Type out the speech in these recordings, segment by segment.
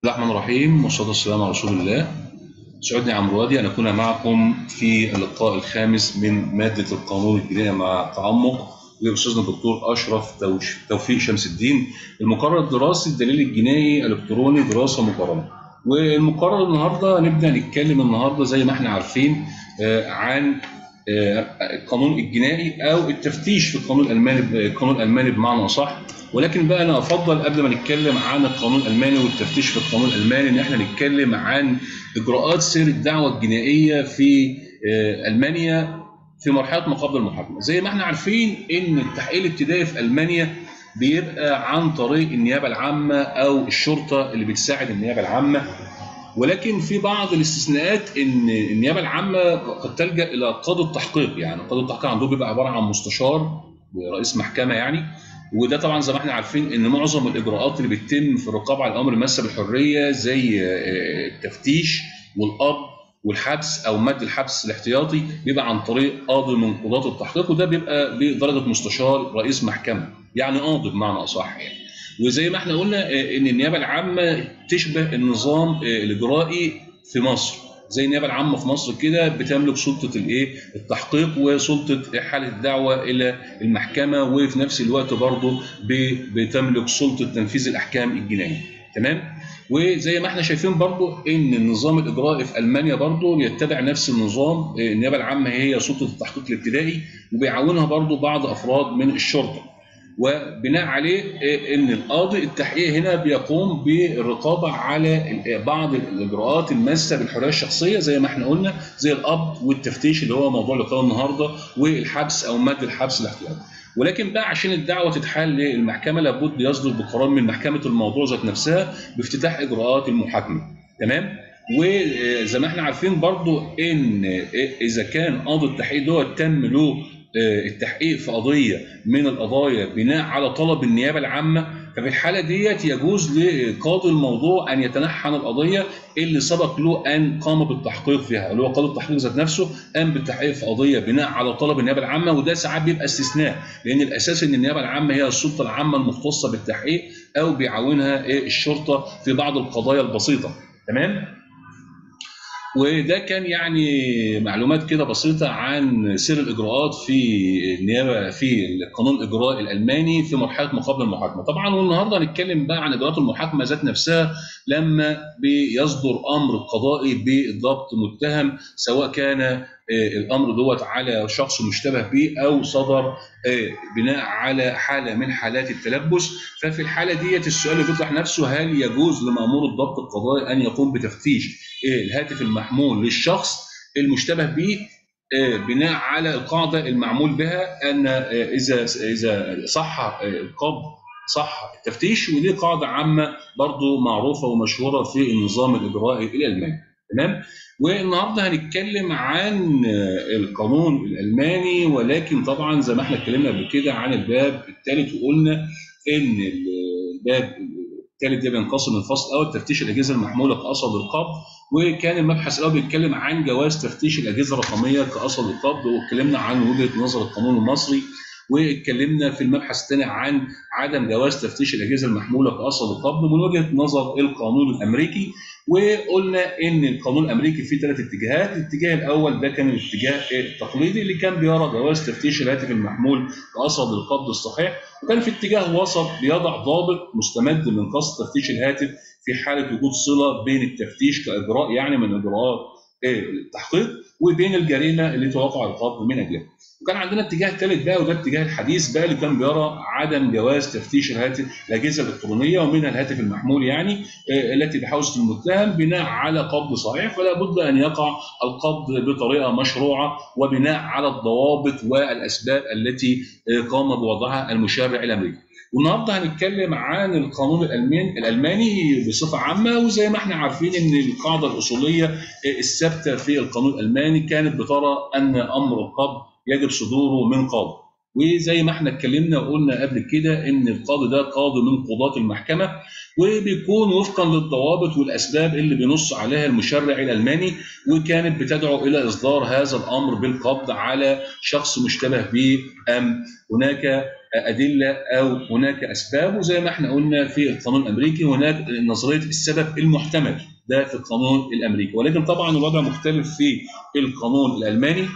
الرحمن الرحيم والصلاة والسلام على رسول الله سعدني عمرو وادي أن أكون معكم في اللقاء الخامس من مادة القانون الجنائي مع تعمق لأستاذنا الدكتور أشرف توش- توفيق شمس الدين المقرر الدراسي الدليل الجنائي الإلكتروني دراسة مقارنة والمقرر النهارده نبدأ نتكلم النهارده زي ما احنا عارفين آه، عن آه، القانون الجنائي أو التفتيش في القانون الألماني القانون الألماني بمعنى أصح ولكن بقى انا افضل قبل ما نتكلم عن القانون الالماني والتفتيش في القانون الالماني ان احنا نتكلم عن اجراءات سير الدعوه الجنائيه في آه، المانيا في مرحله ما قبل المحاكمه زي ما احنا عارفين ان التحقيق الابتدائي في المانيا بيبقى عن طريق النيابه العامه او الشرطه اللي بتساعد النيابه العامه ولكن في بعض الاستثناءات ان النيابه العامه قد تلجا الى قاضي التحقيق يعني قاضي التحقيق عندهم بيبقى عباره عن مستشار رئيس محكمه يعني وده طبعا زي ما احنا عارفين ان معظم الاجراءات اللي بتتم في الرقابه على الامر الماسه بالحريه زي آه، التفتيش والقبض والحبس او مد الحبس الاحتياطي بيبقى عن طريق قاضي من قضاه التحقيق وده بيبقى بدرجه مستشار رئيس محكمه يعني قاضي بمعنى اصح يعني وزي ما احنا قلنا آه، ان النيابه العامه تشبه النظام آه، الاجرائي في مصر زي النيابه العامه في مصر كده بتملك سلطه الايه التحقيق وسلطه حاله الدعوه الى المحكمه وفي نفس الوقت برضه ب- بتملك سلطه تنفيذ الاحكام الجنائيه تمام وزي ما احنا شايفين برضه ان النظام الاجرائي في المانيا برضه بيتبع نفس النظام آه، النيابه العامه هي سلطه التحقيق الابتدائي وبيعاونها برضه بعض افراد من الشرطه وبناء عليه آه، ان القاضي التحقيق هنا بيقوم بالرقابه على ال- بعض الاجراءات الماسه بالحريه الشخصيه زي ما احنا قلنا زي القبض والتفتيش اللي هو موضوع لقاء النهارده والحبس او مد الحبس الاحتياطي ولكن بقى عشان الدعوه تتحل للمحكمه لابد يصدر بقرار من محكمه الموضوع ذات نفسها بافتتاح اجراءات المحاكمه تمام وزي ما احنا عارفين برضو ان اذا كان قاضي التحقيق دوت تم له آه، التحقيق في قضيه من القضايا بناء على طلب النيابه العامه ففي الحاله ديت يجوز لقاضي الموضوع ان يتنحى عن القضيه اللي سبق له ان قام بالتحقيق فيها اللي هو قاضي التحقيق ذات نفسه قام بالتحقيق في قضيه بناء على طلب النيابه العامه وده ساعات بيبقى استثناء لان الاساس ان النيابه العامه هي السلطه العامه المختصه بالتحقيق او بيعاونها إيه الشرطه في بعض القضايا البسيطه تمام وده كان يعني معلومات كده بسيطة عن سير الإجراءات في النيابة في القانون الإجرائي الألماني في مرحلة ما قبل المحاكمة طبعا والنهاردة هنتكلم بقى عن إجراءات المحاكمة ذات نفسها لما بيصدر أمر قضائي بضبط متهم سواء كان آه، الأمر دوت على شخص مشتبه به أو صدر آه، بناء على حالة من حالات التلبس ففي الحالة ديت السؤال اللي بيطرح نفسه هل يجوز لمأمور الضبط القضائي أن يقوم بتفتيش إيه الهاتف المحمول للشخص المشتبه به آه، بناء على القاعده المعمول بها ان آه، اذا اذا صح آه، القبض صح التفتيش ودي قاعده عامه برضو معروفه ومشهوره في النظام الاجرائي الالماني تمام والنهارده هنتكلم عن آه، القانون الالماني ولكن طبعا زي ما احنا اتكلمنا قبل كده عن الباب الثالث وقلنا ان الباب الثالث ده بينقسم الفصل الاول تفتيش الاجهزه المحموله كاصل القبض وكان المبحث الاول بيتكلم عن جواز تفتيش الاجهزه الرقميه كاصل القبض واتكلمنا عن وجهه نظر القانون المصري واتكلمنا في المبحث الثاني عن عدم جواز تفتيش الاجهزه المحموله كاصل القبض من وجهه نظر القانون الامريكي وقلنا ان القانون الامريكي فيه ثلاث اتجاهات، الاتجاه الاول ده كان الاتجاه التقليدي اللي كان بيرى جواز تفتيش الهاتف المحمول كاصل القبض الصحيح، وكان في اتجاه وسط بيضع ضابط مستمد من قصد تفتيش الهاتف في حاله وجود صله بين التفتيش كاجراء يعني من اجراءات آه، التحقيق وبين الجريمه اللي توقع القبض من اجلها. وكان عندنا اتجاه ثالث بقى وده اتجاه الحديث بقى اللي كان بيرى عدم جواز تفتيش الهاتف الاجهزه الالكترونيه ومنها الهاتف المحمول يعني آه، التي بحوزه المتهم بناء على قبض صحيح فلا بد ان يقع القبض بطريقه مشروعه وبناء على الضوابط والاسباب التي آه، قام بوضعها المشرع الامريكي. والنهارده هنتكلم عن القانون الالماني الالماني بصفه عامه وزي ما احنا عارفين ان القاعده الاصوليه آه، الثابته في القانون الالماني كانت بترى ان امر القبض يجب صدوره من قاضي وزي ما احنا اتكلمنا وقلنا قبل كده ان القاضي ده قاضي من قضاة المحكمة وبيكون وفقا للضوابط والاسباب اللي بينص عليها المشرع الالماني وكانت بتدعو الى اصدار هذا الامر بالقبض على شخص مشتبه به ام هناك ادله او هناك اسباب وزي ما احنا قلنا في القانون الامريكي هناك نظريه السبب المحتمل ده في القانون الامريكي ولكن طبعا الوضع مختلف في القانون الالماني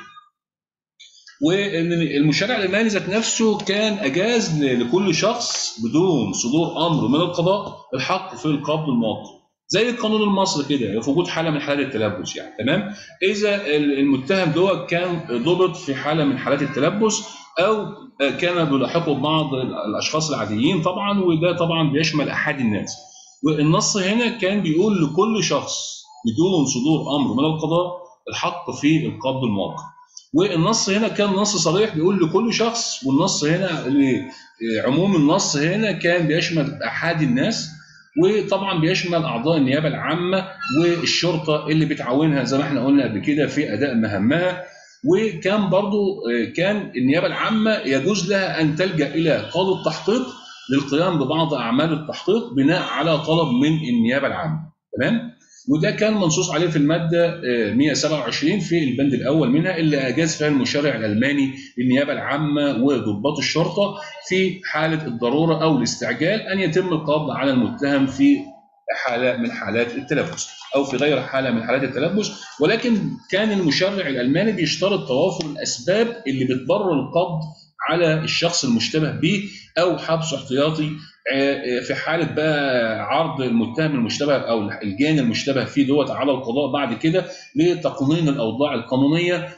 وان المشرع الالماني ذات نفسه كان اجاز لكل شخص بدون صدور امر من القضاء الحق في القبض المؤقت زي القانون المصري كده في وجود حاله من حالات التلبس يعني تمام اذا المتهم دوت كان ضبط في حاله من حالات التلبس او كان بيلاحقه بعض الاشخاص العاديين طبعا وده طبعا بيشمل احد الناس والنص هنا كان بيقول لكل شخص بدون صدور امر من القضاء الحق في القبض المؤقت والنص هنا كان نص صريح بيقول لكل شخص والنص هنا عموم النص هنا كان بيشمل احد الناس وطبعا بيشمل اعضاء النيابه العامه والشرطه اللي بتعاونها زي ما احنا قلنا قبل كده في اداء مهامها وكان برضو كان النيابه العامه يجوز لها ان تلجا الى قاضي التحقيق للقيام ببعض اعمال التحقيق بناء على طلب من النيابه العامه تمام وده كان منصوص عليه في الماده 127 في البند الاول منها اللي اجاز فيها المشرع الالماني للنيابه العامه وضباط الشرطه في حاله الضروره او الاستعجال ان يتم القبض على المتهم في حاله من حالات التلبس او في غير حاله من حالات التلبس ولكن كان المشرع الالماني بيشترط توافر الاسباب اللي بتبرر القبض على الشخص المشتبه به او حبسه احتياطي في حاله بقى عرض المتهم المشتبه او الجاني المشتبه فيه دوت على القضاء بعد كده لتقنين الاوضاع القانونيه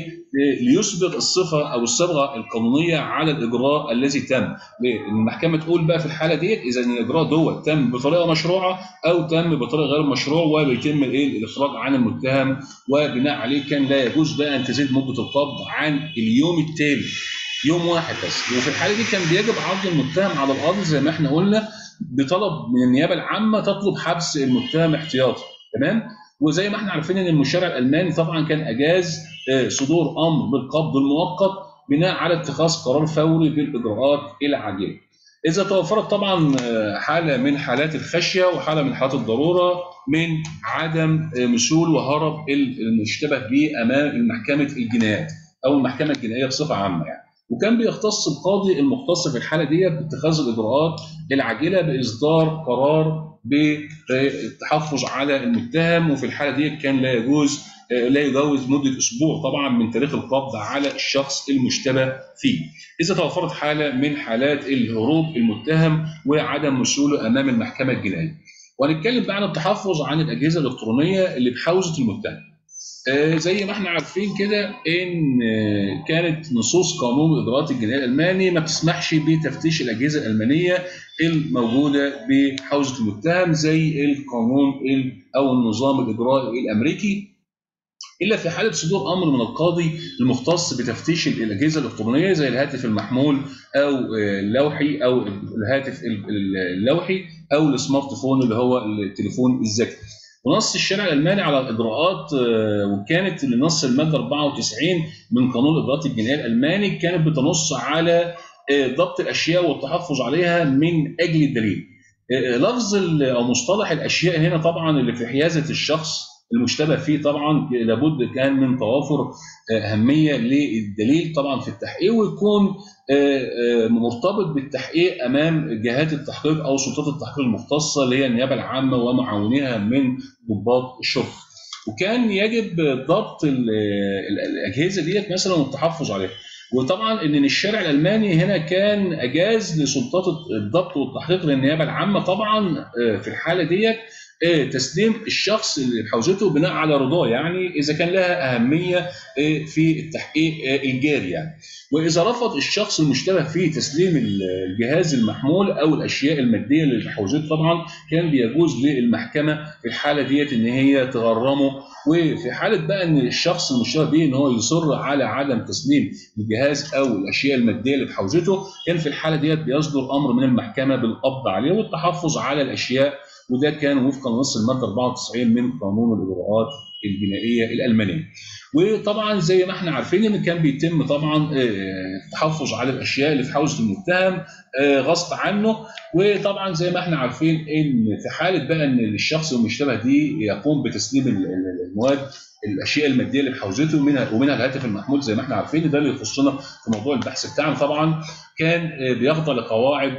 ليثبت الصفه او الصبغه القانونيه على الاجراء الذي تم المحكمه تقول بقى في الحاله ديت اذا الاجراء دوت تم بطريقه مشروعه او تم بطريقه غير مشروع وبيتم الايه الاخراج عن المتهم وبناء عليه كان لا يجوز بقى ان تزيد مده القبض عن اليوم التالي يوم واحد بس وفي الحاله دي كان بيجب عرض المتهم على القاضي زي ما احنا قلنا بطلب من النيابه العامه تطلب حبس المتهم احتياطي تمام وزي ما احنا عارفين ان المشرع الالماني طبعا كان اجاز صدور امر بالقبض المؤقت بناء على اتخاذ قرار فوري بالاجراءات العاجله. اذا توفرت طبعا حاله من حالات الخشيه وحاله من حالات الضروره من عدم مثول وهرب المشتبه به امام محكمه الجنايات او المحكمه الجنائيه بصفه عامه يعني. وكان بيختص القاضي المختص في الحاله ديت باتخاذ الاجراءات العاجله باصدار قرار بالتحفظ على المتهم وفي الحاله ديت كان لا يجوز لا يجاوز مده اسبوع طبعا من تاريخ القبض على الشخص المشتبه فيه. اذا توفرت حاله من حالات الهروب المتهم وعدم وصوله امام المحكمه الجنائيه. وهنتكلم بقى عن التحفظ عن الاجهزه الالكترونيه اللي بحوزه المتهم. آه زي ما احنا عارفين كده ان آه كانت نصوص قانون الاجراءات الجنائيه الالماني ما بتسمحش بتفتيش الاجهزه الالمانيه الموجوده بحوزه المتهم زي القانون او النظام الاجرائي الامريكي الا في حاله صدور امر من القاضي المختص بتفتيش الاجهزه الالكترونيه زي الهاتف المحمول او اللوحي او الهاتف اللوحي او السمارت فون اللي هو التليفون الذكي. ونص الشارع الالماني على الاجراءات وكانت لنص الماده 94 من قانون الاجراءات الجنائيه الالماني كانت بتنص على ضبط الاشياء والتحفظ عليها من اجل الدليل. لفظ او مصطلح الاشياء هنا طبعا اللي في حيازه الشخص المشتبه فيه طبعا لابد كان من توافر اهميه للدليل طبعا في التحقيق ويكون مرتبط بالتحقيق امام جهات التحقيق او سلطات التحقيق المختصه اللي هي النيابه العامه ومعاونيها من ضباط الشرطه. وكان يجب ضبط الاجهزه ديت مثلا والتحفظ عليها. وطبعا ان الشارع الالماني هنا كان اجاز لسلطات الضبط والتحقيق للنيابه العامه طبعا في الحاله ديت تسليم الشخص اللي حوزته بناء على رضاه يعني اذا كان لها اهميه في التحقيق الجاري يعني واذا رفض الشخص المشتبه فيه تسليم الجهاز المحمول او الاشياء الماديه اللي حوزته طبعا كان بيجوز للمحكمه في الحاله ديت ان هي تغرمه وفي حاله بقى ان الشخص المشتبه به ان هو يصر على عدم تسليم الجهاز او الاشياء الماديه اللي بحوزته كان في الحاله ديت بيصدر امر من المحكمه بالقبض عليه والتحفظ على الاشياء وده كان وفقا لنص الماده 94 من قانون الاجراءات البنائيه الالمانيه. وطبعا زي ما احنا عارفين ان كان بيتم طبعا التحفظ على الاشياء اللي في حوزه المتهم غصب عنه وطبعا زي ما احنا عارفين ان في حاله بقى ان الشخص المشتبه دي يقوم بتسليم المواد الاشياء الماديه اللي في حوزته ومنها ومنها الهاتف المحمول زي ما احنا عارفين ده اللي يخصنا في موضوع البحث بتاعنا طبعا كان بيخضع لقواعد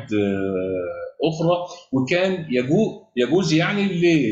اخرى وكان يجوز يعني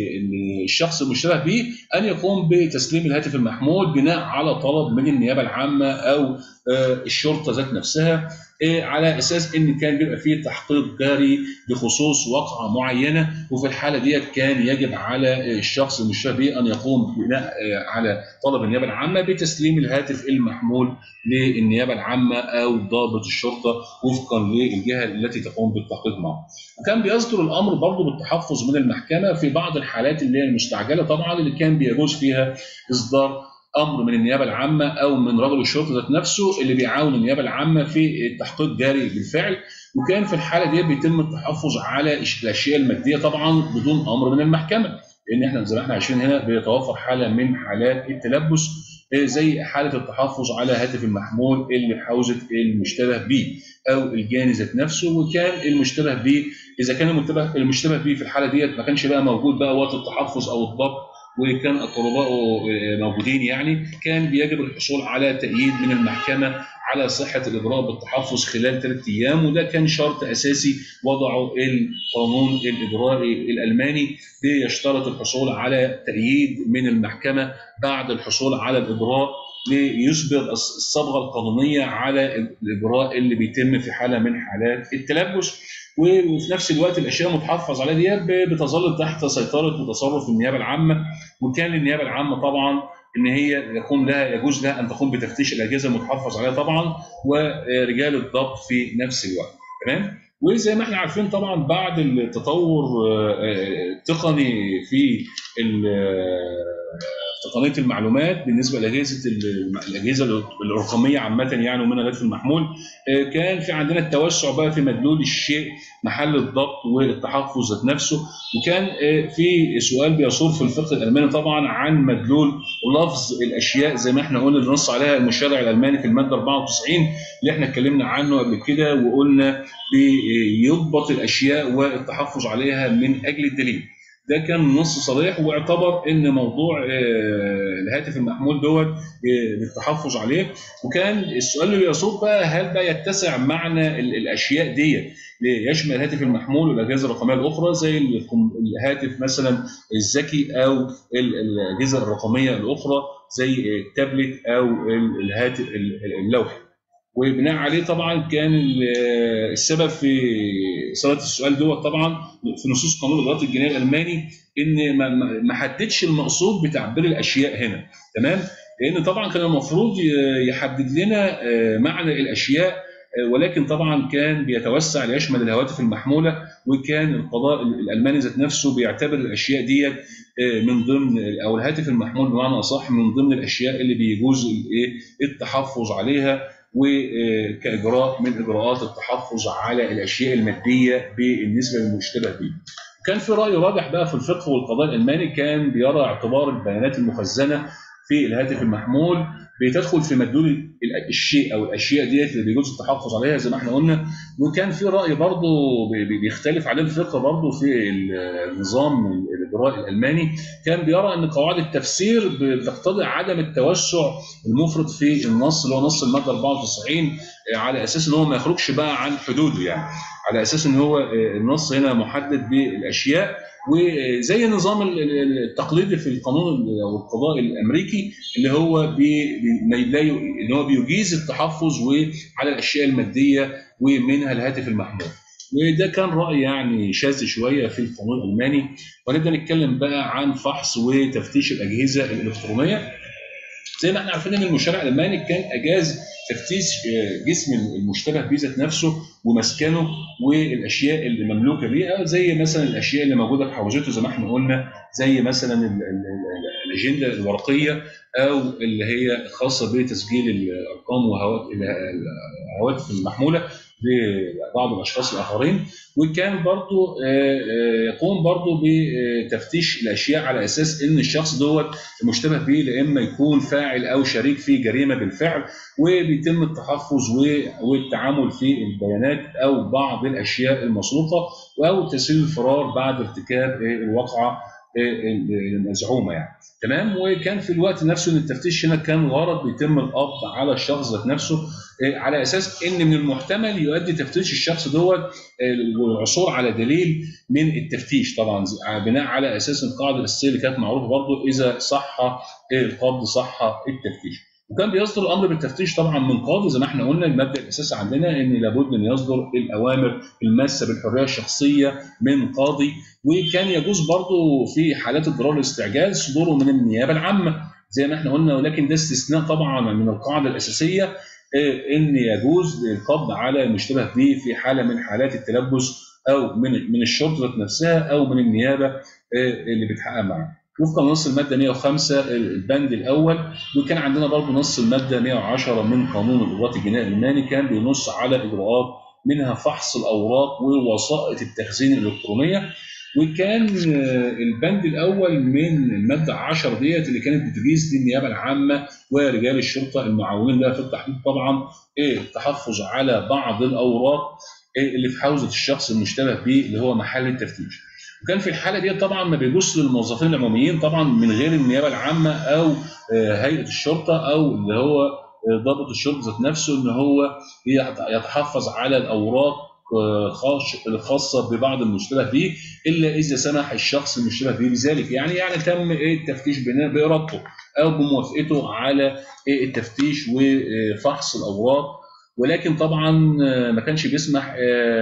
للشخص المشتبه به ان يقوم بتسليم الهاتف المحمول بناء على طلب من النيابه العامه او الشرطه ذات نفسها على اساس ان كان بيبقى فيه تحقيق جاري بخصوص واقعه معينه وفي الحاله ديت كان يجب على الشخص المشتبه به ان يقوم بناء على طلب النيابه العامه بتسليم الهاتف المحمول للنيابه العامه او ضابط الشرطه وفقا للجهه التي تقوم بالتحقيق معه. وكان بيصدر الامر برضه بالتحفظ من المحكمه في بعض الحالات اللي هي المستعجله طبعا اللي كان بيجوز فيها اصدار امر من النيابه العامه او من رجل الشرطه ذات نفسه اللي بيعاون النيابه العامه في التحقيق جاري بالفعل وكان في الحاله دي بيتم التحفظ على الاشياء الماديه طبعا بدون امر من المحكمه لان احنا زي ما احنا عايشين هنا بيتوفر حاله من حالات التلبس زي حاله التحفظ على هاتف المحمول اللي في حوزه المشتبه به او الجاني ذات نفسه وكان المشتبه به اذا كان المشتبه المشتبه به في الحاله ديت ما كانش بقى موجود بقى وقت التحفظ او الضبط وكان اقربائه موجودين يعني كان بيجب الحصول على تأييد من المحكمة على صحة الإجراء بالتحفظ خلال ثلاث أيام وده كان شرط أساسي وضعه القانون الإجرائي الألماني بيشترط الحصول على تأييد من المحكمة بعد الحصول على الإجراء ليصبغ الصبغة القانونية على الإجراء اللي بيتم في حالة من حالات التلبس وفي نفس الوقت الاشياء المتحفظ عليها دي بتظل تحت سيطره وتصرف النيابه العامه وكان للنيابه العامه طبعا ان هي يقوم لها يجوز لها ان تقوم بتفتيش الاجهزه المتحفظ عليها طبعا ورجال الضبط في نفس الوقت تمام وزي ما احنا عارفين طبعا بعد التطور التقني في تقنيه المعلومات بالنسبه لاجهزه الاجهزه الرقميه عامه يعني ومنها الهاتف المحمول كان في عندنا التوسع بقى في مدلول الشيء محل الضبط والتحفظ ذات نفسه وكان في سؤال بيصور في الفقه الالماني طبعا عن مدلول لفظ الاشياء زي ما احنا قلنا اللي نص عليها المشرع الالماني في الماده 94 اللي احنا اتكلمنا عنه قبل كده وقلنا بيضبط الاشياء والتحفظ عليها من اجل الدليل. ده كان نص صريح واعتبر ان موضوع الهاتف المحمول دوت للتحفظ عليه وكان السؤال اللي بيصب بقى هل بقى يتسع معنى الاشياء ديت يشمل الهاتف المحمول والاجهزه الرقميه الاخرى زي الهاتف مثلا الذكي او الاجهزه الرقميه الاخرى زي التابلت او الهاتف اللوحي وبناء عليه طبعا كان السبب في اثاره السؤال دوت طبعا في نصوص قانون الاجراءات الجنائيه الالماني ان ما حددش المقصود بتعبير الاشياء هنا تمام لان طبعا كان المفروض يحدد لنا معنى الاشياء ولكن طبعا كان بيتوسع ليشمل الهواتف المحموله وكان القضاء الالماني ذات نفسه بيعتبر الاشياء ديت من ضمن او الهاتف المحمول بمعنى اصح من ضمن الاشياء اللي بيجوز التحفظ عليها وكاجراء من اجراءات التحفظ على الاشياء الماديه بالنسبه للمشتبه به. كان في راي راجح بقى في الفقه والقضاء الالماني كان بيرى اعتبار البيانات المخزنه في الهاتف المحمول بتدخل في مدلول الشيء او الاشياء ديت اللي بيجوز التحفظ عليها زي ما احنا قلنا وكان في راي برضه بيختلف عليه الفقه برضه في النظام الاجرائي الالماني كان بيرى ان قواعد التفسير بتقتضي عدم التوسع المفرط في النص اللي هو نص الماده 94 على اساس ان هو ما يخرجش بقى عن حدوده يعني على اساس ان هو النص هنا محدد بالاشياء وزي النظام التقليدي في القانون او القضاء الامريكي اللي هو بي اللي هو بيجيز التحفظ على الاشياء الماديه ومنها الهاتف المحمول. وده كان راي يعني شاذ شويه في القانون الالماني ونبدا نتكلم بقى عن فحص وتفتيش الاجهزه الالكترونيه. زي ما احنا عارفين ان المشرع الالماني كان اجاز تفتيش جسم المشتبه به ذات نفسه ومسكنه والاشياء اللي مملوكه بيها زي مثلا الاشياء اللي موجوده في حوزته زي ما احنا قلنا زي مثلا الاجنده الورقيه او اللي هي خاصه بتسجيل الارقام والهواتف المحموله لبعض الاشخاص الاخرين وكان برضو يقوم برضو بتفتيش الاشياء على اساس ان الشخص دوت مشتبه به لا اما يكون فاعل او شريك في جريمه بالفعل وبيتم التحفظ والتعامل في البيانات او بعض الاشياء المسروقه او تسهيل الفرار بعد ارتكاب الواقعه المزعومه يعني تمام وكان في الوقت نفسه ان التفتيش هنا كان غرض بيتم القبض على الشخص ذات نفسه على اساس ان من المحتمل يؤدي تفتيش الشخص دوت والعثور على دليل من التفتيش طبعا بناء على اساس القاعده الاساسيه اللي كانت معروفه برضه اذا صح القبض صح التفتيش. وكان بيصدر الامر بالتفتيش طبعا من قاضي زي ما احنا قلنا المبدا الاساسي عندنا ان لابد ان يصدر الاوامر الماسه بالحريه الشخصيه من قاضي وكان يجوز برضه في حالات اضطرار الاستعجال صدوره من النيابه العامه زي ما احنا قلنا ولكن ده استثناء طبعا من القاعده الاساسيه ان يجوز القبض على المشتبه به في حاله من حالات التلبس او من من الشرطه نفسها او من النيابه اللي بتحقق معاه. وفقا لنص الماده 105 البند الاول وكان عندنا برضه نص الماده 110 من قانون الاجراءات الجنائي الالماني كان بينص على اجراءات منها فحص الاوراق ووسائط التخزين الالكترونيه وكان البند الاول من الماده 10 ديت اللي كانت بتجيز للنيابه العامه ورجال الشرطه المعاونين لها في التحقيق طبعا ايه التحفظ على بعض الاوراق إيه اللي في حوزه الشخص المشتبه به اللي هو محل التفتيش. وكان في الحاله دي طبعا ما بيجوز للموظفين العموميين طبعا من غير النيابه العامه او هيئه الشرطه او اللي هو ضابط الشرطه ذات نفسه ان هو يتحفظ على الاوراق الخاصه ببعض المشتبه به الا اذا سمح الشخص المشتبه به بذلك يعني يعني تم التفتيش بارادته او بموافقته على التفتيش وفحص الاوراق ولكن طبعا ما كانش بيسمح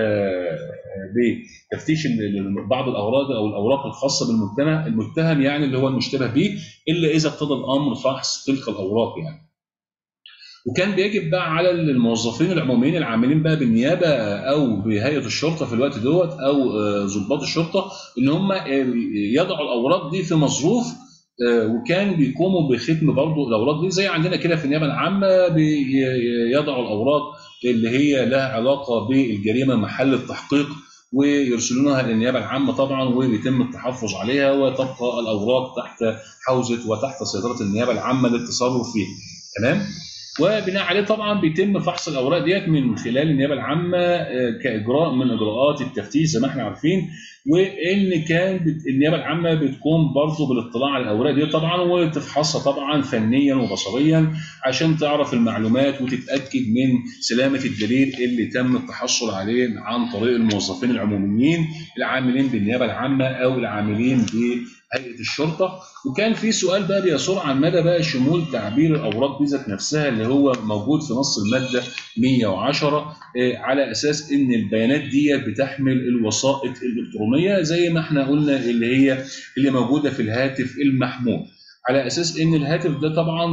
بتفتيش بعض الاوراق او الاوراق الخاصه بالمتهم المتهم يعني اللي هو المشتبه به الا اذا اقتضى الامر فحص تلك الاوراق يعني. وكان بيجب بقى على الموظفين العموميين العاملين بقى بالنيابه او بهيئه الشرطه في الوقت دوت او ضباط الشرطه ان هم يضعوا الاوراق دي في مظروف وكان بيقوموا بختم برضه الاوراق دي زي عندنا كده في النيابه العامه بيضعوا الاوراق اللي هي لها علاقه بالجريمه محل التحقيق ويرسلونها للنيابه العامه طبعا وبيتم التحفظ عليها وتبقى الاوراق تحت حوزه وتحت سيطره النيابه العامه للتصرف فيها تمام وبناء عليه طبعا بيتم فحص الاوراق ديت من خلال النيابه العامه كاجراء من اجراءات التفتيش زي ما احنا عارفين وان كان النيابه العامه بتقوم برضه بالاطلاع على الاوراق دي طبعا وتفحصها طبعا فنيا وبصريا عشان تعرف المعلومات وتتاكد من سلامه الدليل اللي تم التحصل عليه عن طريق الموظفين العموميين العاملين بالنيابه العامه او العاملين ب هيئه الشرطه وكان في سؤال بقى بيصور عن مدى بقى شمول تعبير الاوراق دي ذات نفسها اللي هو موجود في نص الماده 110 على اساس ان البيانات دي بتحمل الوسائط الالكترونيه زي ما احنا قلنا اللي هي اللي موجوده في الهاتف المحمول على اساس ان الهاتف ده طبعا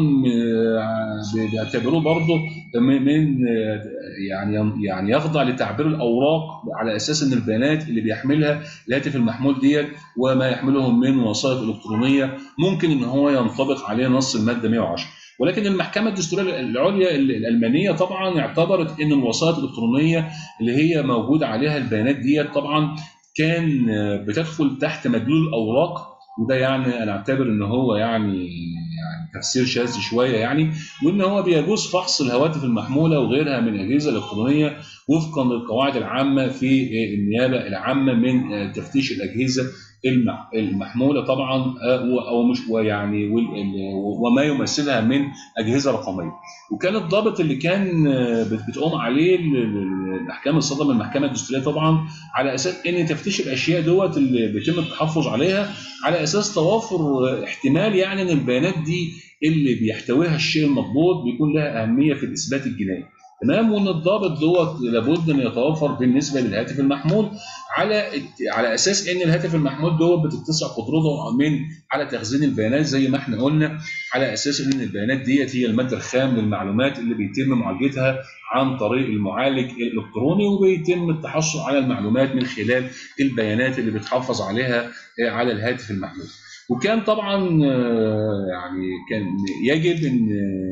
بيعتبروه برضه من يعني يعني يخضع لتعبير الاوراق على اساس ان البيانات اللي بيحملها الهاتف المحمول ديت وما يحمله من وسائط الكترونيه ممكن ان هو ينطبق عليه نص الماده 110 ولكن المحكمه الدستوريه العليا الالمانيه طبعا اعتبرت ان الوسائط الالكترونيه اللي هي موجود عليها البيانات ديت طبعا كان بتدخل تحت مدلول الاوراق وده يعني انا اعتبر ان هو يعني يعني تفسير شاذ شويه يعني وان هو بيجوز فحص الهواتف المحموله وغيرها من الاجهزه الالكترونيه وفقا للقواعد العامه في النيابه العامه من تفتيش الاجهزه المحموله طبعا او مش ويعني وما يمثلها من اجهزه رقميه وكان الضابط اللي كان بتقوم عليه الاحكام الصادره من المحكمه الدستوريه طبعا على اساس ان تفتيش الاشياء دوت اللي بيتم التحفظ عليها على اساس توافر احتمال يعني ان البيانات دي اللي بيحتويها الشيء المضبوط بيكون لها اهميه في الاثبات الجنائي تمام وان الضابط دوت لابد ان يتوفر بالنسبه للهاتف المحمول على على اساس ان الهاتف المحمول دوت بتتسع قدرته من على تخزين البيانات زي ما احنا قلنا على اساس ان البيانات ديت هي الماده الخام للمعلومات اللي بيتم معالجتها عن طريق المعالج الالكتروني وبيتم التحصل على المعلومات من خلال البيانات اللي بتحافظ عليها على الهاتف المحمول. وكان طبعا يعني كان يجب ان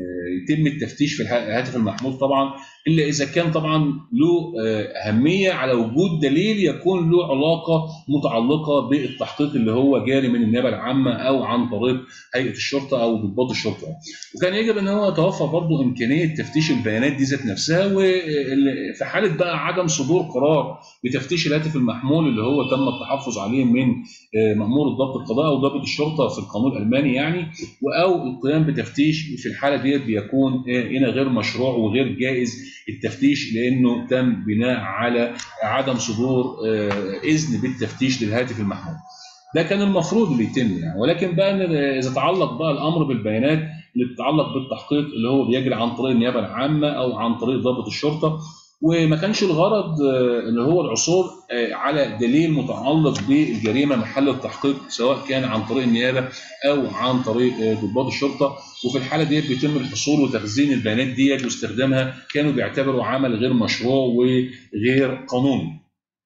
يتم التفتيش في الهاتف المحمول طبعا الا اذا كان طبعا له اهميه على وجود دليل يكون له علاقه متعلقه بالتحقيق اللي هو جاري من النيابه العامه او عن طريق هيئه الشرطه او ضباط الشرطه. وكان يجب ان هو يتوفر برضه امكانيه تفتيش البيانات دي ذات نفسها وفي حاله بقى عدم صدور قرار بتفتيش الهاتف المحمول اللي هو تم التحفظ عليه من مامور الضبط القضائي او ضابط الشرطه في القانون الالماني يعني او القيام بتفتيش في الحاله ديت بيكون هنا غير مشروع وغير جائز التفتيش لانه تم بناء على عدم صدور اذن بالتفتيش للهاتف المحمول. ده كان المفروض اللي يتم يعني ولكن بقى اذا تعلق بقى الامر بالبيانات اللي بتتعلق بالتحقيق اللي هو بيجري عن طريق النيابه العامه او عن طريق ضابط الشرطه وما كانش الغرض اللي هو العثور على دليل متعلق بالجريمه محل التحقيق سواء كان عن طريق النيابه او عن طريق ضباط الشرطه وفي الحاله ديت بيتم الحصول وتخزين البيانات ديت واستخدامها كانوا بيعتبروا عمل غير مشروع وغير قانوني.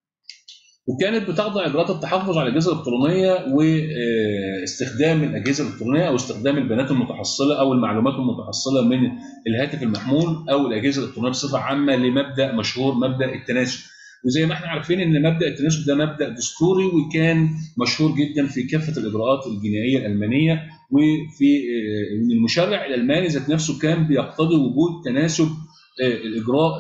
وكانت بتخضع اجراءات التحفظ على الاجهزه الالكترونيه واستخدام الاجهزه الالكترونيه او استخدام البيانات المتحصله او المعلومات المتحصله من الهاتف المحمول او الاجهزه الالكترونيه بصفه عامه لمبدا مشهور مبدا التناسب. وزي ما احنا عارفين ان مبدا التناسب ده مبدا دستوري وكان مشهور جدا في كافه الاجراءات الجنائيه الالمانيه وفي ان المشرع الالماني ذات نفسه كان بيقتضي وجود تناسب الاجراء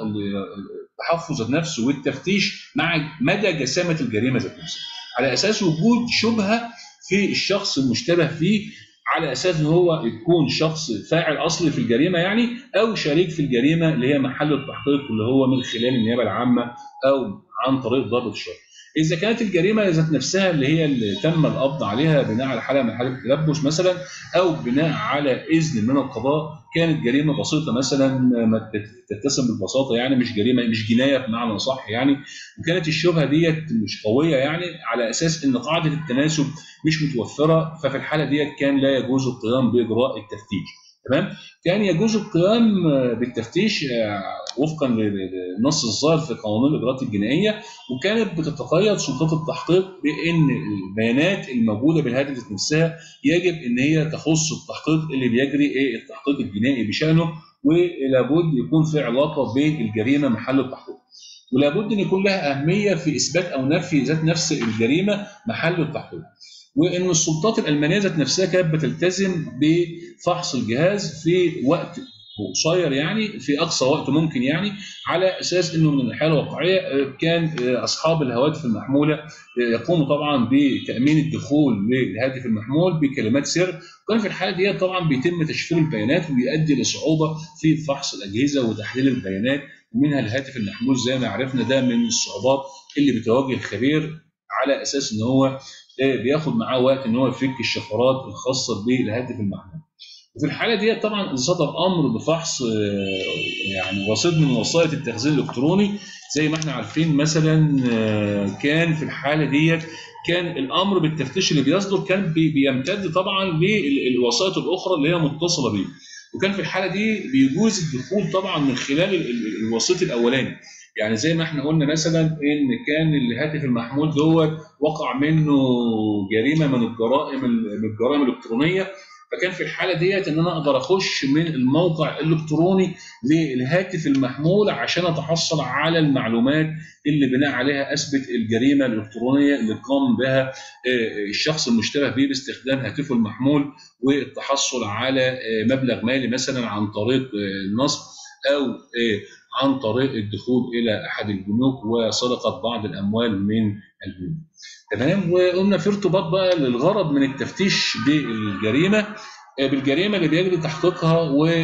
التحفظ ذات نفسه والتفتيش مع مدى جسامه الجريمه ذات نفسها على اساس وجود شبهه في الشخص المشتبه فيه على اساس ان هو يكون شخص فاعل اصلي في الجريمه يعني او شريك في الجريمه اللي هي محل التحقيق اللي هو من خلال النيابه العامه او عن طريق ضابط الشرطه. اذا كانت الجريمه ذات نفسها اللي هي اللي تم القبض عليها بناء على حاله من حالات التلبس مثلا او بناء على اذن من القضاء كانت جريمه بسيطه مثلا ما تتسم بالبساطه يعني مش جريمه مش جنايه بمعنى صح يعني وكانت الشبهه ديت مش قويه يعني على اساس ان قاعده التناسب مش متوفره ففي الحاله ديت كان لا يجوز القيام باجراء التفتيش تمام كان يجوز القيام بالتفتيش وفقا للنص الظاهر في قانون الاجراءات الجنائيه وكانت بتتقيد سلطات التحقيق بان البيانات الموجوده بالهاتف نفسها يجب ان هي تخص التحقيق اللي بيجري ايه التحقيق الجنائي بشانه ولابد يكون في علاقه بين الجريمه محل التحقيق ولابد ان يكون لها اهميه في اثبات او نفي ذات نفس الجريمه محل التحقيق وان السلطات الالمانيه ذات نفسها كانت بتلتزم بفحص الجهاز في وقت قصير يعني في اقصى وقت ممكن يعني على اساس انه من الناحيه الواقعيه كان اصحاب الهواتف المحموله يقوموا طبعا بتامين الدخول للهاتف المحمول بكلمات سر وكان في الحاله دي طبعا بيتم تشفير البيانات وبيؤدي لصعوبه في فحص الاجهزه وتحليل البيانات ومنها الهاتف المحمول زي ما عرفنا ده من الصعوبات اللي بتواجه الخبير على اساس ان هو بياخد معاه وقت ان هو يفك الشفرات الخاصه بالهاتف المحمول. وفي الحاله دي طبعا صدر امر بفحص يعني وسيط من وسائط التخزين الالكتروني زي ما احنا عارفين مثلا كان في الحاله ديت كان الامر بالتفتيش اللي بيصدر كان بيمتد طبعا للوسائط الاخرى اللي هي متصله بيه. وكان في الحاله دي بيجوز الدخول طبعا من خلال الوسيط الاولاني. يعني زي ما احنا قلنا مثلا ان كان الهاتف المحمول دوت وقع منه جريمه من الجرائم من الجرائم الالكترونيه فكان في الحاله ديت ان انا اقدر اخش من الموقع الالكتروني للهاتف المحمول عشان اتحصل على المعلومات اللي بناء عليها اثبت الجريمه الالكترونيه اللي قام بها الشخص المشتبه به باستخدام هاتفه المحمول والتحصل على مبلغ مالي مثلا عن طريق النصب او عن طريق الدخول الى احد البنوك وسرقه بعض الاموال من البنوك. تمام وقلنا في ارتباط بقى للغرض من التفتيش بالجريمه بالجريمه اللي بيجري تحقيقها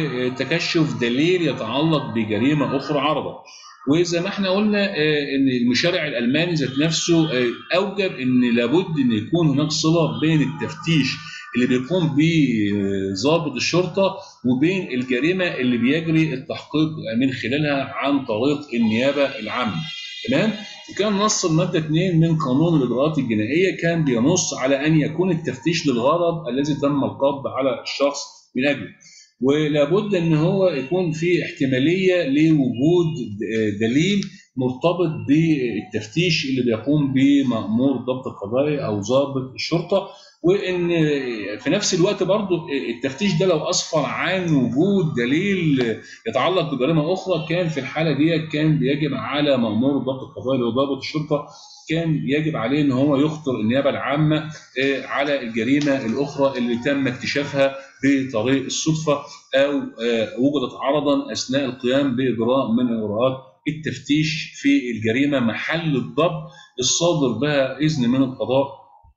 وتكشف دليل يتعلق بجريمه اخرى عرضه. وزي ما احنا قلنا ان المشرع الالماني ذات نفسه اوجب ان لابد ان يكون هناك صله بين التفتيش اللي بيقوم به ضابط الشرطه وبين الجريمه اللي بيجري التحقيق من خلالها عن طريق النيابه العامه تمام وكان نص الماده 2 من قانون الاجراءات الجنائيه كان بينص على ان يكون التفتيش للغرض الذي تم القبض على الشخص من اجله ولابد ان هو يكون في احتماليه لوجود دليل مرتبط بالتفتيش اللي بيقوم به مأمور ضبط القضايا او ضابط الشرطه وان في نفس الوقت برضو التفتيش ده لو اسفر عن وجود دليل يتعلق بجريمه اخرى كان في الحاله دي كان بيجب على مأمور ضبط القضايا اللي هو ضابط الشرطه كان يجب عليه ان هو يخطر النيابه العامه آه، على الجريمه الاخرى اللي تم اكتشافها بطريق الصدفه او آه، وجدت عرضا اثناء القيام باجراء من اجراءات التفتيش في الجريمه محل الضبط الصادر بها اذن من القضاء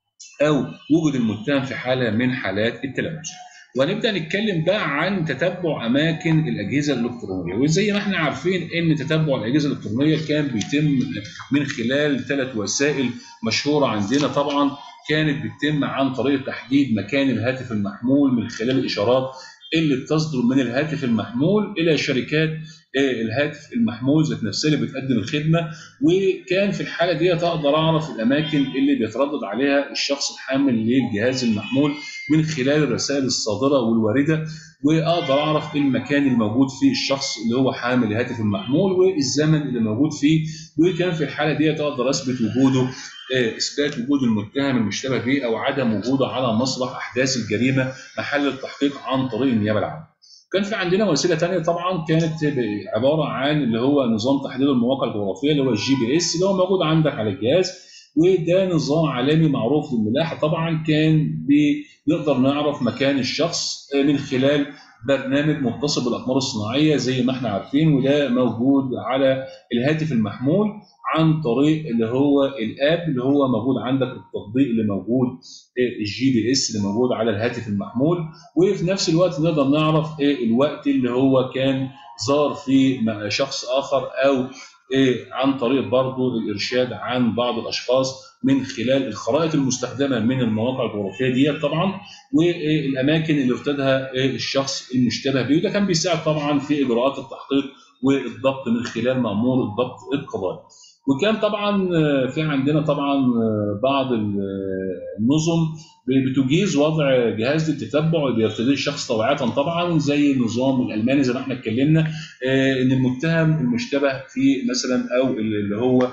او وجد المتهم في حاله من حالات التلامس. وهنبدا نتكلم بقى عن تتبع اماكن الاجهزه الالكترونيه وزي ما احنا عارفين ان تتبع الاجهزه الالكترونيه كان بيتم من خلال ثلاث وسائل مشهوره عندنا طبعا كانت بتتم عن طريق تحديد مكان الهاتف المحمول من خلال الاشارات اللي بتصدر من الهاتف المحمول الى شركات آه، الهاتف المحمول ذات نفسها اللي بتقدم الخدمه وكان في الحاله دي اقدر اعرف الاماكن اللي بيتردد عليها الشخص الحامل للجهاز المحمول من خلال الرسائل الصادره والوارده واقدر اعرف المكان الموجود فيه الشخص اللي هو حامل الهاتف المحمول والزمن اللي موجود فيه وكان في الحاله دي اقدر اثبت وجوده آه، اثبات وجود المتهم المشتبه به او عدم وجوده على مسرح احداث الجريمه محل التحقيق عن طريق النيابه العامه. كان في عندنا وسيله ثانيه طبعا كانت عباره عن اللي هو نظام تحديد المواقع الجغرافيه اللي هو الجي بي اس اللي هو موجود عندك على الجهاز وده نظام عالمي معروف للملاحه طبعا كان بنقدر نعرف مكان الشخص من خلال برنامج متصل بالاقمار الصناعيه زي ما احنا عارفين وده موجود على الهاتف المحمول عن طريق اللي هو الاب اللي هو موجود عندك التطبيق اللي موجود الجي بي اس اللي موجود على الهاتف المحمول وفي نفس الوقت نقدر نعرف ايه الوقت اللي هو كان زار فيه شخص اخر او ايه عن طريق برضه الارشاد عن بعض الاشخاص من خلال الخرائط المستخدمه من المواقع الجغرافيه دي طبعا والاماكن اللي ارتدها الشخص المشتبه به وده كان بيساعد طبعا في اجراءات التحقيق والضبط من خلال مامور الضبط القضائي. وكان طبعا في عندنا طبعا بعض النظم بتجيز وضع جهاز للتتبع بيرتديه الشخص طوعيه طبعا زي النظام الالماني زي ما احنا اتكلمنا ان المتهم المشتبه في مثلا او اللي هو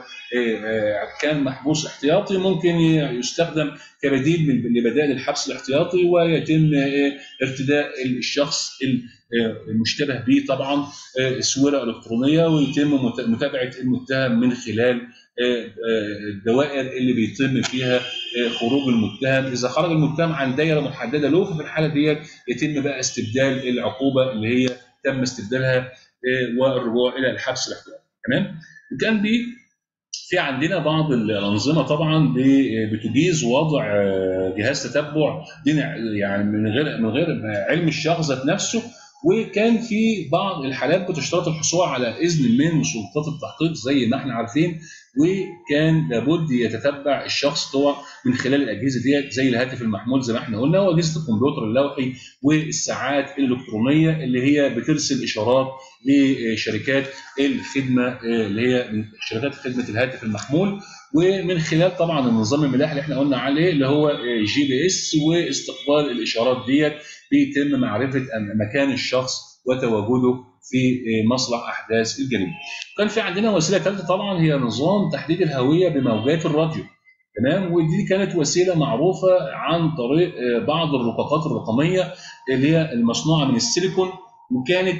كان محبوس احتياطي ممكن يستخدم كبديل لبدائل الحبس الاحتياطي ويتم ارتداء الشخص المشتبه به طبعا اسوره الكترونيه ويتم متابعه المتهم من خلال الدوائر اللي بيتم فيها خروج المتهم اذا خرج المتهم عن دائره محدده له ففي الحاله ديت يتم بقى استبدال العقوبه اللي هي تم استبدالها والرجوع الى الحبس الاحتياطي تمام وكان بي في عندنا بعض الانظمه طبعا بتجيز وضع جهاز تتبع يعني من غير من غير علم الشخص ذات نفسه وكان في بعض الحالات بتشترط الحصول على اذن من سلطات التحقيق زي ما احنا عارفين وكان لابد يتتبع الشخص طبعا من خلال الاجهزه ديت زي الهاتف المحمول زي ما احنا قلنا واجهزه الكمبيوتر اللوحي والساعات الالكترونيه اللي هي بترسل اشارات لشركات الخدمه اللي هي شركات خدمه الهاتف المحمول ومن خلال طبعا النظام الملاحي اللي احنا قلنا عليه اللي هو جي بي اس واستقبال الاشارات ديت بيتم معرفه مكان الشخص وتواجده في مصلح احداث الجريمه. كان في عندنا وسيله ثالثه طبعا هي نظام تحديد الهويه بموجات الراديو. تمام ودي كانت وسيله معروفه عن طريق بعض الرقاقات الرقميه اللي هي المصنوعه من السيليكون وكانت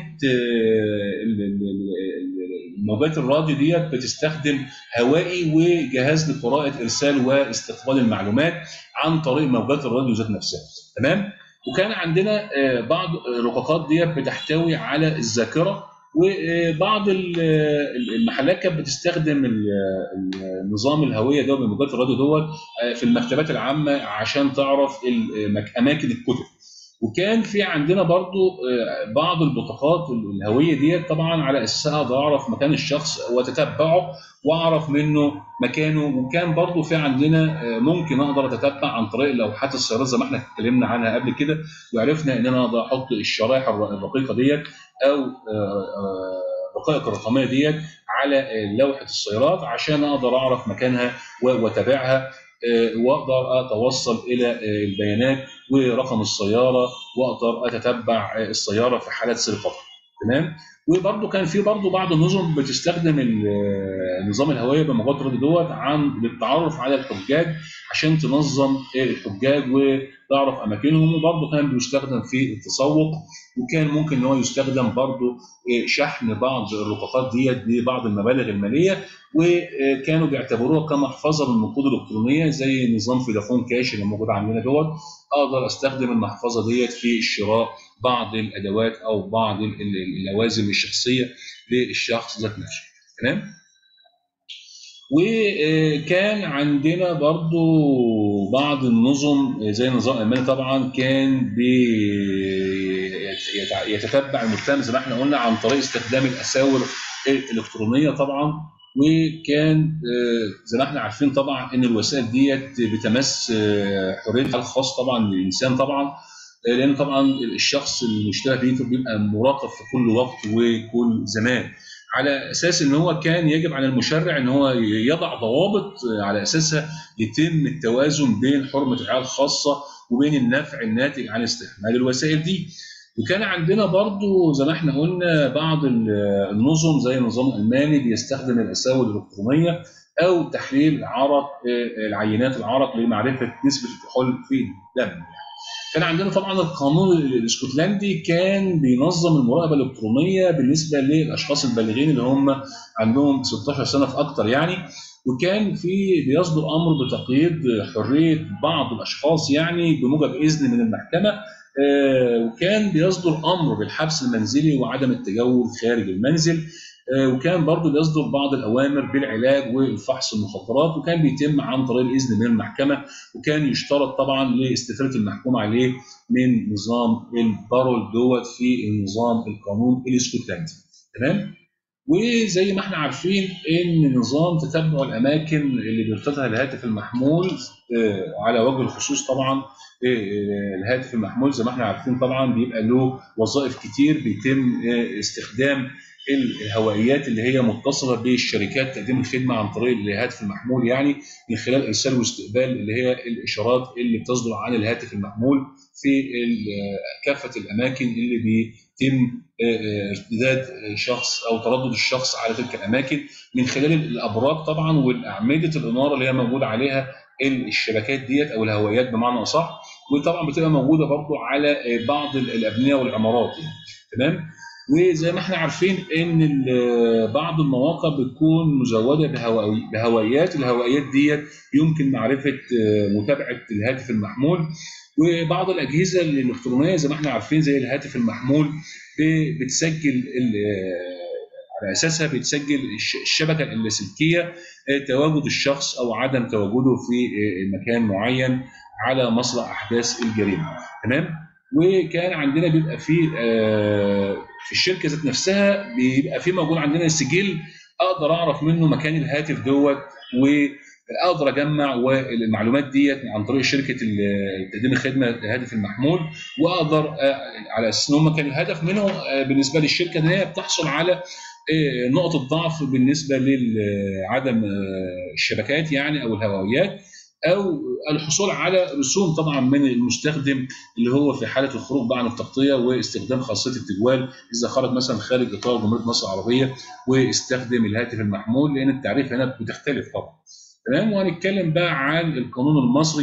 موجات الراديو ديت بتستخدم هوائي وجهاز لقراءه ارسال واستقبال المعلومات عن طريق موجات الراديو ذات نفسها تمام وكان عندنا بعض الرقاقات ديت بتحتوي على الذاكره وبعض المحلات كانت بتستخدم النظام الهويه ده بموجات الراديو دوت في المكتبات العامه عشان تعرف اماكن الكتب وكان في عندنا برضو بعض البطاقات الهويه ديت طبعا على اساسها اقدر اعرف مكان الشخص واتتبعه واعرف منه مكانه وكان برضو في عندنا ممكن اقدر اتتبع عن طريق لوحات السيارات زي ما احنا اتكلمنا عنها قبل كده وعرفنا ان انا اقدر احط الشرائح الرقيقه ديت او الرقائق الرقميه ديت على لوحه السيارات عشان اقدر اعرف مكانها واتابعها واقدر اتوصل الى البيانات ورقم السياره واقدر اتتبع السياره في حاله سرقتها تمام وبرده كان في برده بعض النظم بتستخدم نظام الهويه بمجرد دوت عن للتعرف على الحجاج عشان تنظم الحجاج وتعرف اماكنهم وبرده كان بيستخدم في التسوق وكان ممكن ان هو يستخدم برده شحن بعض الرقاقات ديت ببعض المبالغ الماليه وكانوا بيعتبروها كمحفظه للنقود الالكترونيه زي نظام فودافون كاش اللي موجود عندنا دوت اقدر استخدم المحفظه ديت في شراء بعض الادوات او بعض اللوازم الشخصيه للشخص ذات نفسه تمام وكان عندنا برضو بعض النظم زي النظام الالماني طبعا كان يتتبع المجتمع زي ما احنا قلنا عن طريق استخدام الاساور الالكترونيه طبعا وكان زي ما احنا عارفين طبعا ان الوسائل ديت بتمس حريه الخاص طبعا للانسان طبعا لان طبعا الشخص المشترك بيه بيبقى مراقب في كل وقت وكل زمان على اساس ان هو كان يجب على المشرع ان هو يضع ضوابط على اساسها يتم التوازن بين حرمه الرعايه الخاصه وبين النفع الناتج عن استعمال الوسائل دي وكان عندنا برضو زي ما احنا قلنا بعض النظم زي النظام الالماني بيستخدم الاساور الالكترونيه او تحليل عرق العينات العرق لمعرفه نسبه الكحول في الدم كان عندنا طبعا القانون الاسكتلندي كان بينظم المراقبه الالكترونيه بالنسبه للاشخاص البالغين اللي هم عندهم 16 سنه في اكثر يعني وكان في بيصدر امر بتقييد حريه بعض الاشخاص يعني بموجب اذن من المحكمه وكان بيصدر امر بالحبس المنزلي وعدم التجول خارج المنزل وكان برضه بيصدر بعض الاوامر بالعلاج والفحص المخدرات وكان بيتم عن طريق الاذن من المحكمه وكان يشترط طبعا لاستفاده المحكوم عليه من نظام البارول دوت في النظام القانون الاسكتلندي تمام وزي ما احنا عارفين ان نظام تتبع الاماكن اللي بيرتبطها الهاتف المحمول على وجه الخصوص طبعا الهاتف المحمول زي ما احنا عارفين طبعا بيبقى له وظائف كتير بيتم استخدام الهوائيات اللي هي متصله بالشركات تقديم الخدمه عن طريق الهاتف المحمول يعني من خلال ارسال واستقبال اللي هي الاشارات اللي بتصدر عن الهاتف المحمول في كافه الاماكن اللي بيتم ارتداد شخص او تردد الشخص على تلك الاماكن من خلال الابراج طبعا والاعمده الاناره اللي هي موجود عليها الشبكات ديت او الهوائيات بمعنى اصح وطبعا بتبقى موجوده برضو على بعض الابنيه والعمارات يعني تمام وزي ما احنا عارفين ان بعض المواقع بتكون مزوده بهوائيات الهوائيات ديت يمكن معرفه متابعه الهاتف المحمول وبعض الاجهزه الالكترونيه زي ما احنا عارفين زي الهاتف المحمول بتسجل على اساسها بتسجل الشبكه اللاسلكيه تواجد الشخص او عدم تواجده في مكان معين على مصدر احداث الجريمه تمام وكان عندنا بيبقى في في الشركه ذات نفسها بيبقى في موجود عندنا سجل اقدر اعرف منه مكان الهاتف دوت واقدر اجمع المعلومات ديت عن طريق شركه تقديم الخدمه الهاتف المحمول واقدر على اساس ان هم كان الهدف منه بالنسبه للشركه ان هي بتحصل على نقطه ضعف بالنسبه لعدم الشبكات يعني او الهوائيات او الحصول على رسوم طبعا من المستخدم اللي هو في حاله الخروج بقى عن التغطيه واستخدام خاصيه التجوال اذا خرج مثلا خارج اطار جمهوريه مصر العربيه واستخدم الهاتف المحمول لان التعريف هنا بتختلف طبعا تمام وهنتكلم بقى عن القانون المصري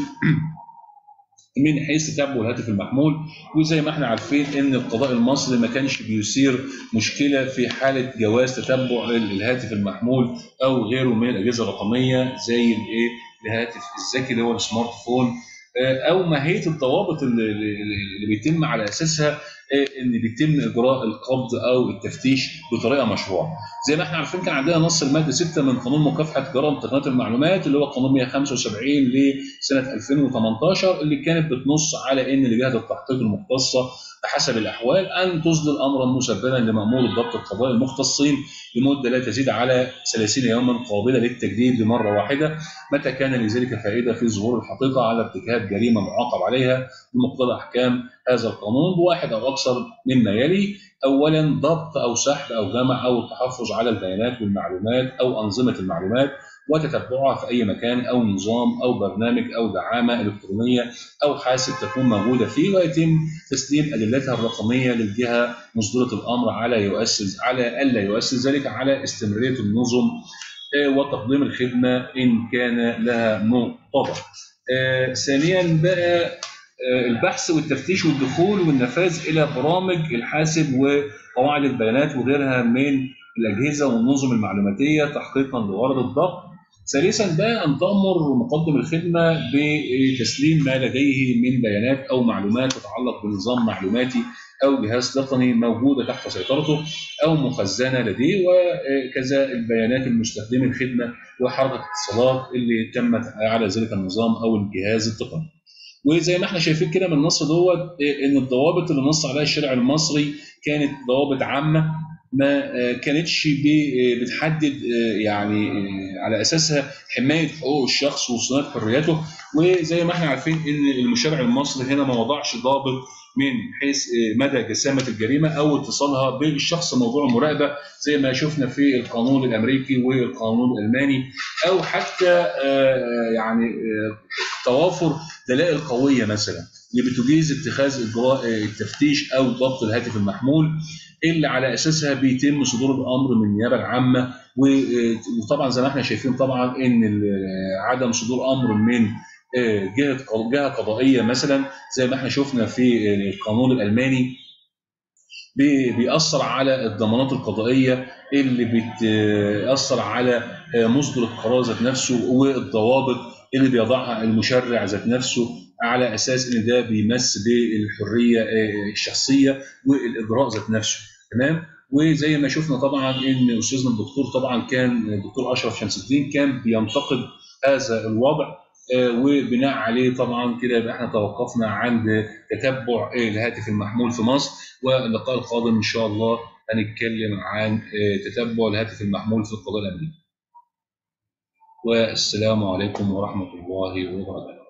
من حيث تتبع الهاتف المحمول وزي ما احنا عارفين ان القضاء المصري ما كانش بيثير مشكله في حاله جواز تتبع الهاتف المحمول او غيره من الاجهزه الرقميه زي الايه الهاتف الذكي اللي هو السمارت فون او ماهيه الضوابط اللي, اللي بيتم على اساسها ان بيتم اجراء القبض او التفتيش بطريقه مشروعه. زي ما احنا عارفين كان عندنا نص الماده 6 من قانون مكافحه جرائم تقنيات المعلومات اللي هو قانون 175 لسنه 2018 اللي كانت بتنص على ان لجهه التحقيق المختصه بحسب الاحوال ان تصدر امرا مسببا لمامور الضبط القضائي المختصين لمده لا تزيد على 30 يوما قابله للتجديد لمره واحده متى كان لذلك فائده في ظهور الحقيقه على ارتكاب جريمه معاقب عليها بمقتضى احكام هذا القانون بواحد او اكثر مما يلي اولا ضبط او سحب او جمع او التحفظ على البيانات والمعلومات او انظمه المعلومات وتتبعها في اي مكان او نظام او برنامج او دعامه الكترونيه او حاسب تكون موجوده فيه ويتم تسليم ادلتها الرقميه للجهه مصدره الامر على يؤثر على الا يؤثر ذلك على استمراريه النظم آه، وتقديم الخدمه ان كان لها مقتضى. آه، ثانيا بقى آه، البحث والتفتيش والدخول والنفاذ الى برامج الحاسب وقواعد البيانات وغيرها من الاجهزه والنظم المعلوماتيه تحقيقا لغرض الضبط. ثالثا بقى ان تامر مقدم الخدمه بتسليم ما لديه من بيانات او معلومات تتعلق بنظام معلوماتي او جهاز تقني موجوده تحت سيطرته او مخزنه لديه وكذا البيانات المستخدمه الخدمه وحركه الاتصالات اللي تمت على ذلك النظام او الجهاز التقني. وزي ما احنا شايفين كده من النص دوت ان الضوابط اللي نص عليها الشارع المصري كانت ضوابط عامه ما كانتش بتحدد يعني على اساسها حمايه حقوق الشخص وصيانه حرياته وزي ما احنا عارفين ان المشرع المصري هنا ما وضعش ضابط من حيث مدى جسامه الجريمه او اتصالها بالشخص موضوع المراقبه زي ما شفنا في القانون الامريكي والقانون الالماني او حتى يعني توافر دلائل قويه مثلا اللي بتجيز اتخاذ اجراء التفتيش او ضبط الهاتف المحمول اللي على اساسها بيتم صدور الامر من النيابه العامه وطبعا زي ما احنا شايفين طبعا ان عدم صدور امر من جهه جهه قضائيه مثلا زي ما احنا شفنا في القانون الالماني بيأثر على الضمانات القضائيه اللي بتأثر على مصدر القرار ذات نفسه والضوابط اللي بيضعها المشرع ذات نفسه على اساس ان ده بيمس بالحريه الشخصيه والاجراء ذات نفسه تمام وزي ما شفنا طبعا ان استاذنا الدكتور طبعا كان الدكتور اشرف شمس الدين كان بينتقد هذا الوضع وبناء عليه طبعا كده يبقى احنا توقفنا عند تتبع الهاتف المحمول في مصر واللقاء القادم ان شاء الله هنتكلم عن تتبع الهاتف المحمول في القضاء الامريكي والسلام عليكم ورحمه الله وبركاته